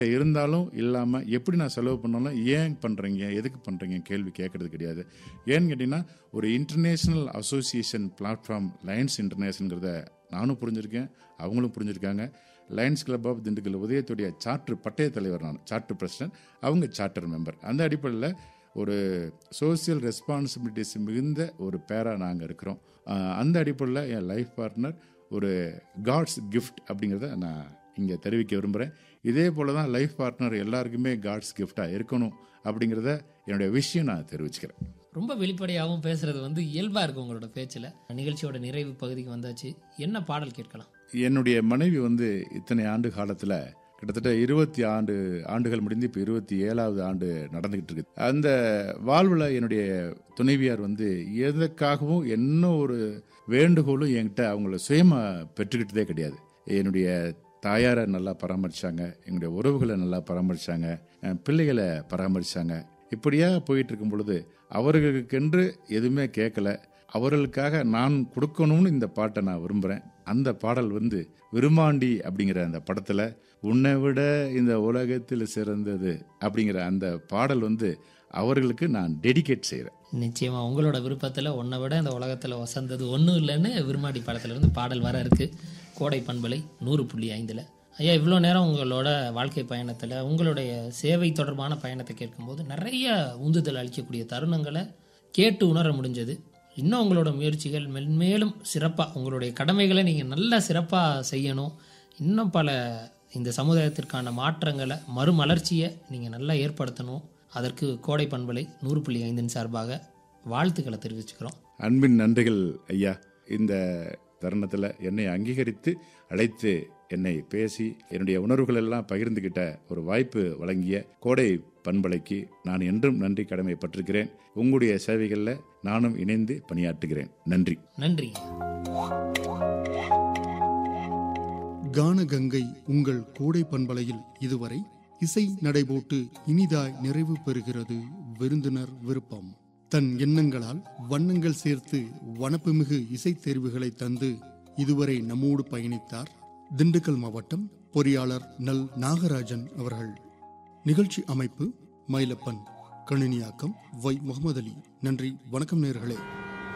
இருந்தாலும் இல்லாமல் எப்படி நான் செலவு பண்ணாலும் ஏன் பண்ணுறீங்க எதுக்கு பண்ணுறீங்க கேள்வி கேட்கறது கிடையாது ஏன்னு கேட்டிங்கன்னா ஒரு இன்டர்நேஷ்னல் அசோசியேஷன் பிளாட்ஃபார்ம் லயன்ஸ் இன்டர்நேஷனுங்கிறத நானும் புரிஞ்சிருக்கேன் அவங்களும் புரிஞ்சிருக்காங்க லயன்ஸ் கிளப் ஆஃப் திண்டுக்கல் உதயத்துடைய சார்ட்டர் பட்டய தலைவர் நான் சார்ட்டர் பிரசிடென்ட் அவங்க சார்ட்டர் மெம்பர் அந்த அடிப்படையில் ஒரு சோசியல் ரெஸ்பான்சிபிலிட்டிஸ் மிகுந்த ஒரு பேரா நாங்கள் இருக்கிறோம் ஆஹ் அந்த அடிப்படையில் என் லைஃப் பார்ட்னர் ஒரு காட்ஸ் கிஃப்ட் அப்படிங்கிறத நான் இங்கே தெரிவிக்க விரும்புகிறேன் இதே போல தான் லைஃப் பார்ட்னர் எல்லாருக்குமே காட்ஸ் கிஃப்டாக இருக்கணும் அப்படிங்கிறத என்னுடைய விஷயம் நான் தெரிவிச்சுக்கிறேன் ரொம்ப வெளிப்படையாகவும் பேசுறது வந்து இயல்பா இருக்கு உங்களோட பேச்சுல நிகழ்ச்சியோட நிறைவு பகுதிக்கு வந்தாச்சு என்ன பாடல் கேட்கலாம் என்னுடைய மனைவி வந்து இத்தனை ஆண்டு காலத்தில் கிட்டத்தட்ட இருபத்தி ஆண்டு ஆண்டுகள் முடிந்து இப்போ இருபத்தி ஏழாவது ஆண்டு நடந்துகிட்டு இருக்கு அந்த வாழ்வில் என்னுடைய துணைவியார் வந்து எதற்காகவும் என்ன ஒரு வேண்டுகோளும் என்கிட்ட அவங்கள சுயமாக பெற்றுக்கிட்டதே கிடையாது என்னுடைய தாயாரை நல்லா பராமரிச்சாங்க எங்களுடைய உறவுகளை நல்லா பராமரிச்சாங்க என் பிள்ளைகளை பராமரிச்சாங்க இப்படியா போயிட்டு இருக்கும் பொழுது அவர்களுக்கென்று எதுவுமே கேட்கல அவர்களுக்காக நான் கொடுக்கணும்னு இந்த பாட்டை நான் விரும்புகிறேன் அந்த பாடல் வந்து விருமாண்டி அப்படிங்கிற அந்த படத்தில் உன்னை விட இந்த உலகத்தில் சிறந்தது அப்படிங்கிற அந்த பாடல் வந்து அவர்களுக்கு நான் டெடிகேட் செய்கிறேன் நிச்சயமா உங்களோட விருப்பத்துல உன்னை விட இந்த உலகத்துல வசந்தது ஒன்றும் இல்லைன்னு விருமாடி படத்துல இருந்து பாடல் வர இருக்கு கோடை பண்பலை நூறு புள்ளி ஐந்துல ஐயா இவ்வளோ நேரம் உங்களோட வாழ்க்கை பயணத்தில் உங்களுடைய சேவை தொடர்பான பயணத்தை கேட்கும்போது நிறைய உந்துதல் அளிக்கக்கூடிய தருணங்களை கேட்டு உணர முடிஞ்சது இன்னும் உங்களோட முயற்சிகள் மென்மேலும் சிறப்பாக உங்களுடைய கடமைகளை நீங்கள் நல்லா சிறப்பாக செய்யணும் இன்னும் பல இந்த சமுதாயத்திற்கான மாற்றங்களை மறுமலர்ச்சியை நீங்கள் நல்லா ஏற்படுத்தணும் அதற்கு கோடை பண்பலை நூறு புள்ளி ஐந்தின் சார்பாக வாழ்த்துக்களை தெரிவிச்சுக்கிறோம் அன்பின் நன்றிகள் ஐயா இந்த தருணத்தில் என்னை அங்கீகரித்து அழைத்து என்னை பேசி என்னுடைய உணர்வுகள் எல்லாம் பகிர்ந்துகிட்ட ஒரு வாய்ப்பு வழங்கிய கோடை பண்பலைக்கு நான் என்றும் நன்றி கடமைப்பட்டிருக்கிறேன் உங்களுடைய சேவைகளில் நானும் இணைந்து பணியாற்றுகிறேன் நன்றி நன்றி கானகங்கை உங்கள் கோடை பண்பலையில் இதுவரை இசை நடைபோட்டு இனிதாய் நிறைவு பெறுகிறது விருந்தினர் விருப்பம் தன் எண்ணங்களால் வண்ணங்கள் சேர்த்து வனப்புமிகு இசைத் தேர்வுகளை தந்து இதுவரை நம்மோடு பயணித்தார் திண்டுக்கல் மாவட்டம் பொறியாளர் நல் நாகராஜன் அவர்கள் நிகழ்ச்சி அமைப்பு மயிலப்பன் கணினியாக்கம் வை முகமது அலி நன்றி வணக்கம் நேர்களே